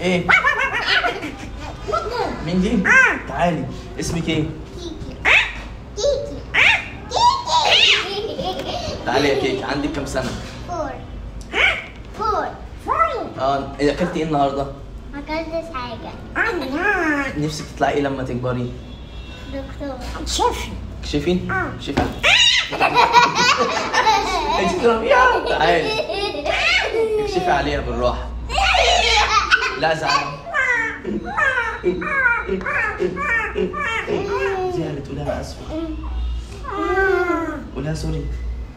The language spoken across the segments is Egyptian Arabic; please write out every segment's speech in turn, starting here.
ايه مين دي تعالي اسمك ايه كيكي كيكي تعالي يا كيك عندك كام سنه فور فور فور اه إيه اكلتي ايه النهارده ما اكلتش حاجة نفسك تطلعي ايه لما تكبري دكتور شوفي شايفين آه. شايفين انت تضربيها تعالي اكشفي عليها بالراحه لا زعل زعلت قولها انا اسفه قولها سوري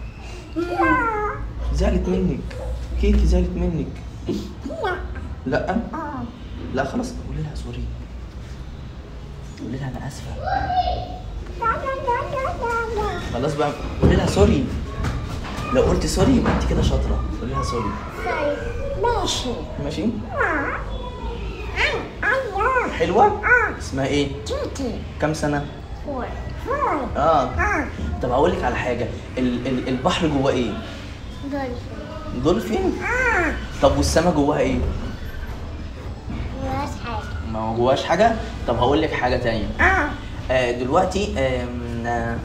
زعلت منك كيكي زعلت منك لا لا خلاص قولي لها سوري قولي لها انا اسفه خلاص بقى قولي لها سوري لو قلت سوري يبقى انت كده شاطره قولي لها سوري ماشي ماشي ايوه حلوه اسمها ايه كيكي كام سنه فور فور اه اه طب هقول لك على حاجه ال ال البحر جواه ايه دولفين دولفين اه طب والسما جواها ايه ملهاش حاجة ما هو جواش حاجه طب هقول لك حاجه تانية اه آه دلوقتي آم، آه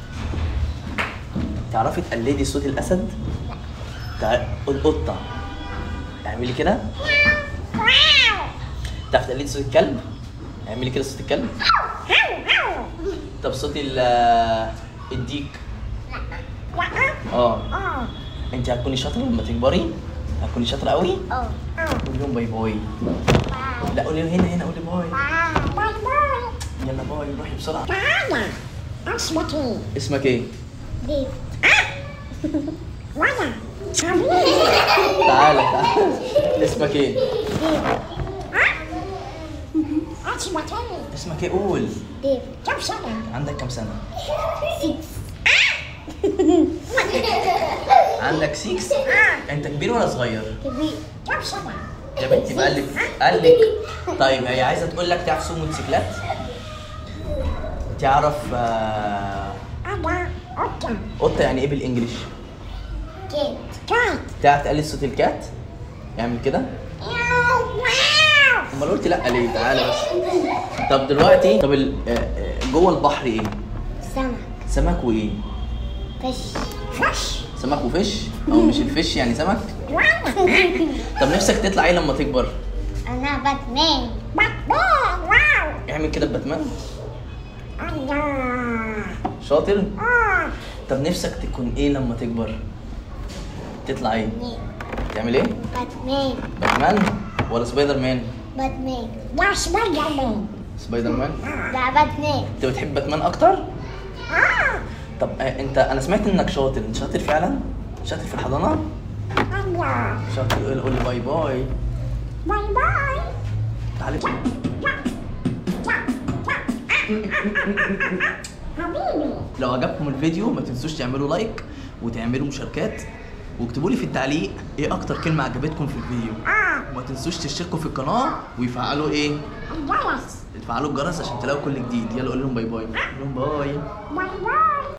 تعرفي تقلدي صوت الاسد تع... القطه اعملي كده تعرفي تقلدي صوت الكلب اعملي كده صوت الكلب طب صوت ال آه، الديك اه اه انت هتكوني شاطره لما تكبري هتكوني شاطره قوي اه قولي لهم باي باي لا قولي لهم هنا هنا قولي باي باي باي يلا باي روحي بسرعه تعالى اسمك ايه اسمك ايه ديف وانا حبيبي تعالى تعالى اسمك ايه ديف اسمك ايه اسمك ايه قول ديف كم سنة عندك كام سنه سيكس عندك 6 انت كبير ولا صغير كبير كم سنة يا بنتي بقلك قالك طيب هي عايزه تقول لك تعرف تسوق موتوسيكلات تعرف آه، انا قطة قطه يعني ايه بالانجلش كيت كات تعرف تقلد صوت الكات يعمل كده امال قلت لا ليه تعالى بس طب دلوقتي طب ال- آه، آه، جوه البحر ايه سمك سمك وايه فش فش سمك وفش او مش الفش يعني سمك وانا طب نفسك تطلع ايه لما تكبر انا باتمان باتمان واو اعمل كده باتمان الله شاطر اه طب نفسك تكون ايه لما تكبر تطلع ايه تعمل ايه باتمان باتمان ولا سبايدر مان باتمان ده سبايدر مان سبايدر مان ده باتمان انت بتحب باتمان اكتر اه طب آه، انت انا سمعت انك شاطر انت شاطر فعلا شاطر في الحضانه الله شاطر قول قول لي باي باي باي باي تعالى حبيبي لو عجبكم الفيديو ما تنسوش تعملوا لايك وتعملوا مشاركات واكتبوا لي في التعليق ايه اكتر كلمه عجبتكم في الفيديو اه وما تنسوش تشتركوا في القناه ويفعلوا ايه الجرس تفعلوا الجرس عشان تلاقوا كل جديد يلا قول لهم باي باي قول لهم باي باي باي